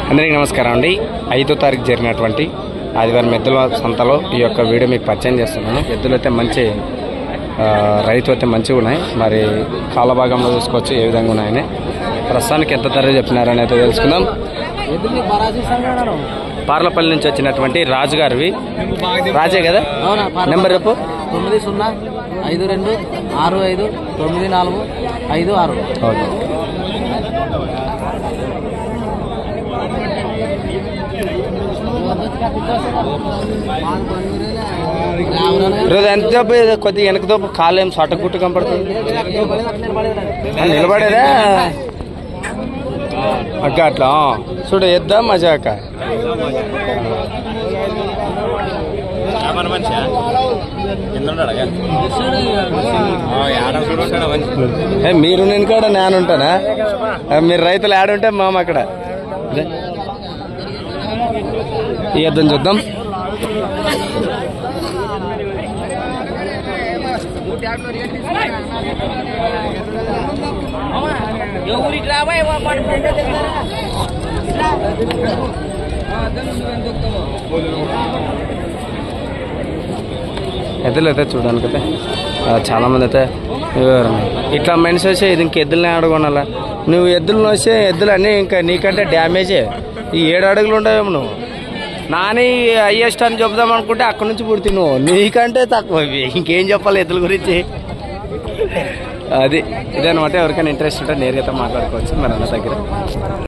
అందరికీ నమస్కారం అండి ఐదో తారీఖు జరిగినటువంటి ఆదివారం ఎద్దుల సంతలో ఈ యొక్క వీడియో మీకు పరిచయం చేస్తున్నాను ఎద్దులు అయితే మంచి ఆ, రైతు అయితే మంచిగా ఉన్నాయి మరి కాళ్ళ భాగంలో చూసుకోవచ్చు ఏ విధంగా ఉన్నాయని ప్రస్తుతానికి ఎంత ధర చెప్పినారని అయితే తెలుసుకుందాం పార్లపల్లి నుంచి వచ్చినటువంటి రాజు గారివి రాజే కదా అవునా పార్ల- నెంబర్ చెప్పు తొమ్మిది సున్నా ఐదు రెండు ఆరు ఐదు తొమ్మిది నాలుగు ఐదు ఆరు ఓకే ఈరోజు ఎంత చెప్పు ఇది కొద్దిగా వెనక తోపు కాలు ఏం సొట్ట గుట్టు కనపడుతుంది ఆ, నిలబడేదా అక్క అట్లా ఆ. చూడు ఎద్దా మజాక ఏ, మీరు నేను కూడా నేను ఉంటానా ఆ, మీరు రైతులు ఆడుంటే మామ అక్కడ అదే. ఈ ఎద్దని చూద్దాం ఎద్దులు అయితే చూడడానికి అయితే ఆ, చాలా మంది అయితే ఇవ్వరు. ఇట్లా మనిషి వచ్చి ఇది ఇంక ఎద్దులనే ఆడుకోనాలా నువ్వు ఎద్దులను వస్తే ఎద్దులు అన్నీ ఇంకా నీకంటే డ్యామేజే ఈ ఏడు అడుగులు ఉండవేమో నువ్వు నాని హయ్యెస్ట్ అని చెప్దాం అనుకుంటే అక్కడి నుంచి పుడితే నువ్వు నీకంటే తక్కువ ఇవి. ఇంకేం చెప్పాలి ఎద్దుల గురించి అది ఇదనమాట ఎవరికైనా ఇంట్రెస్ట్ ఉంటే నేరుగా అయితే మాట్లాడుకోవచ్చు మరి అన్న దగ్గర